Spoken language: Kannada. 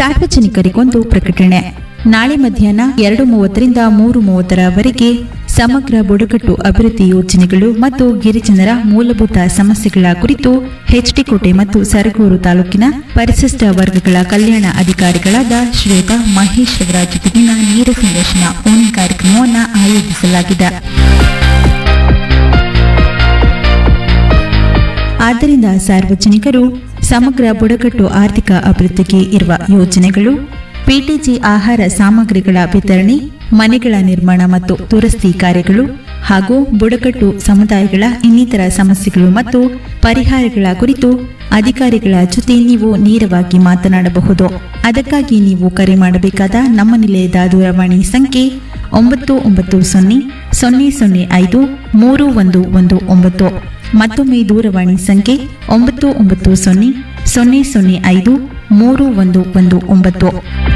ಸಾರ್ವಜನಿಕರಿಗೊಂದು ಪ್ರಕಟಣೆ ನಾಳೆ ಮಧ್ಯಾಹ್ನ ಎರಡು ಮೂವತ್ತರಿಂದ ಮೂರು ಮೂವತ್ತರವರೆಗೆ ಸಮಗ್ರ ಬುಡಕಟ್ಟು ಅಭಿವೃದ್ಧಿ ಯೋಜನೆಗಳು ಮತ್ತು ಗಿರಿಜನರ ಮೂಲಭೂತ ಸಮಸ್ಯೆಗಳ ಕುರಿತು ಹೆಚ್ಡಿಕೋಟೆ ಮತ್ತು ಸರಗೂರು ತಾಲೂಕಿನ ಪರಿಶಿಷ್ಟ ವರ್ಗಗಳ ಕಲ್ಯಾಣ ಅಧಿಕಾರಿಗಳಾದ ಶ್ವೇತ ಮಹೇಶ್ ಅವರ ಜೊತೆಗಿನ ನೇರ ಸಂದರ್ಶನ ಫೋನ್ ಕಾರ್ಯಕ್ರಮವನ್ನು ಆಯೋಜಿಸಲಾಗಿದೆ ಆದ್ದರಿಂದ ಸಾರ್ವಜನಿಕರು ಸಮಗ್ರ ಬುಡಕಟ್ಟು ಆರ್ಥಿಕ ಅಭಿವೃದ್ಧಿಗೆ ಇರುವ ಯೋಜನೆಗಳು ಪಿಟಿಜಿ ಆಹಾರ ಸಾಮಗ್ರಿಗಳ ವಿತರಣೆ ಮನೆಗಳ ನಿರ್ಮಾಣ ಮತ್ತು ದುರಸ್ತಿ ಕಾರ್ಯಗಳು ಹಾಗೂ ಬುಡಕಟ್ಟು ಸಮುದಾಯಗಳ ಇನ್ನಿತರ ಸಮಸ್ಯೆಗಳು ಮತ್ತು ಪರಿಹಾರಗಳ ಕುರಿತು ಅಧಿಕಾರಿಗಳ ಜೊತೆ ನೀವು ನೇರವಾಗಿ ಮಾತನಾಡಬಹುದು ಅದಕ್ಕಾಗಿ ನೀವು ಕರೆ ಮಾಡಬೇಕಾದ ನಮ್ಮ ನಿಲಯದ ದೂರವಾಣಿ ಸಂಖ್ಯೆ ಒಂಬತ್ತು ಒಂಬತ್ತು ಸೊನ್ನೆ ಸೊನ್ನೆ ಸೊನ್ನೆ ಐದು ಮೂರು ಒಂದು ಒಂದು ಒಂಬತ್ತು ಮತ್ತೊಮ್ಮೆ ದೂರವಾಣಿ ಸಂಖ್ಯೆ ಒಂಬತ್ತು ಒಂಬತ್ತು ಸೊನ್ನೆ ಸೊನ್ನೆ ಸೊನ್ನೆ ಐದು ಮೂರು ಒಂದು ಒಂದು ಒಂಬತ್ತು